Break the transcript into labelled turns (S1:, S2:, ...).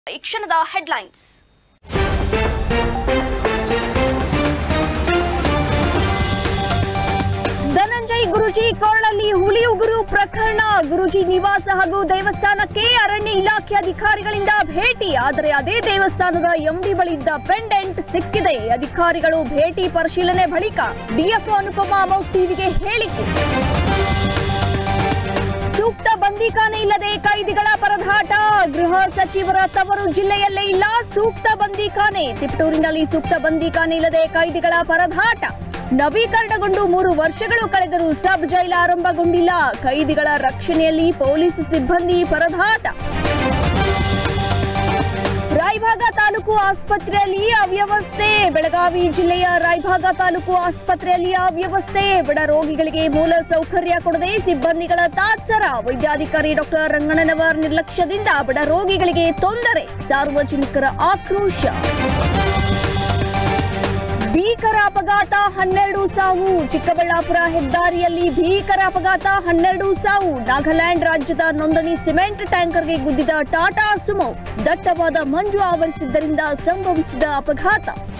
S1: ಈ ಕ್ಷಣದ ಹೆಡ್ಲೈನ್ಸ್ ಧನಂಜಯ್ ಗುರುಜಿ ಕೊರಳಲ್ಲಿ ಹುಲಿ ಉಗುರು ಪ್ರಕರಣ ಗುರುಜಿ ನಿವಾಸ ಹಾಗೂ ದೇವಸ್ಥಾನಕ್ಕೆ ಅರಣ್ಯ ಇಲಾಖೆ ಅಧಿಕಾರಿಗಳಿಂದ ಭೇಟಿ ಆದರೆ ಅದೇ ದೇವಸ್ಥಾನದ ಎಂಡಿ ಬಳಿ ಇದ್ದ ಪೆಂಡೆಂಟ್ ಸಿಕ್ಕಿದೆ ಅಧಿಕಾರಿಗಳು ಭೇಟಿ ಪರಿಶೀಲನೆ ಬಳಿಕ ಡಿಎಫ್ಒ ಅನುಪಮ ಅಮೌಕ್ ಟಿವಿಗೆ ಹೇಳಿಕೆ ಸೂಕ್ತ ಬಂದಿಖಾನೆ ಇಲ್ಲದೆ ಕೈದಿಗಳ ಪರದಾಟ ಗೃಹ ಸಚಿವರ ತವರು ಜಿಲ್ಲೆಯಲ್ಲೇ ಇಲ್ಲ ಸೂಕ್ತ ಬಂದಿಖಾನೆ ತಿಪಟೂರಿನಲ್ಲಿ ಸೂಕ್ತ ಬಂದಿಖಾನೆ ಇಲ್ಲದೆ ಕೈದಿಗಳ ಪರದಾಟ ನವೀಕರಣಗೊಂಡು ಮೂರು ವರ್ಷಗಳು ಕಳೆದರೂ ಸಬ್ ಜೈಲ್ ಆರಂಭಗೊಂಡಿಲ್ಲ ಕೈದಿಗಳ ರಕ್ಷಣೆಯಲ್ಲಿ ಪೊಲೀಸ್ ಸಿಬ್ಬಂದಿ ಪರದಾಟ ರಾಯಭಾಗ ತಾಲೂಕು ಆಸ್ಪತ್ರೆಯಲ್ಲಿ ಅವ್ಯವಸ್ಥೆ ಬೆಳಗಾವಿ ಜಿಲ್ಲೆಯ ರಾಯಭಾಗ ತಾಲೂಕು ಆಸ್ಪತ್ರೆಯಲ್ಲಿ ಅವ್ಯವಸ್ಥೆ ಬಡ ರೋಗಿಗಳಿಗೆ ಮೂಲ ಸೌಕರ್ಯ ಕೊಡದೆ ಸಿಬ್ಬಂದಿಗಳ ತಾತ್ಸರ ವೈದ್ಯಾಧಿಕಾರಿ ಡಾಕ್ಟರ್ ರಂಗಣ್ಣನವರ್ ನಿರ್ಲಕ್ಷ್ಯದಿಂದ ಬಡ ರೋಗಿಗಳಿಗೆ ತೊಂದರೆ ಸಾರ್ವಜನಿಕರ ಆಕ್ರೋಶ ಭೀಕರ ಅಪಘಾತ ಹನ್ನೆರಡು ಸಾವು ಚಿಕ್ಕಬಳ್ಳಾಪುರ ಹೆದ್ದಾರಿಯಲ್ಲಿ ಭೀಕರ ಅಪಘಾತ ಹನ್ನೆರಡು ಸಾವು ನಾಗಾಲ್ಯಾಂಡ್ ರಾಜ್ಯದ ನೋಂದಣಿ ಸಿಮೆಂಟ್ ಟ್ಯಾಂಕರ್ಗೆ ಗುದ್ದಿದ ಟಾಟಾ ಸುಮೋ ದಟ್ಟವಾದ ಮಂಜು ಆವರಿಸಿದ್ದರಿಂದ ಸಂಭವಿಸಿದ ಅಪಘಾತ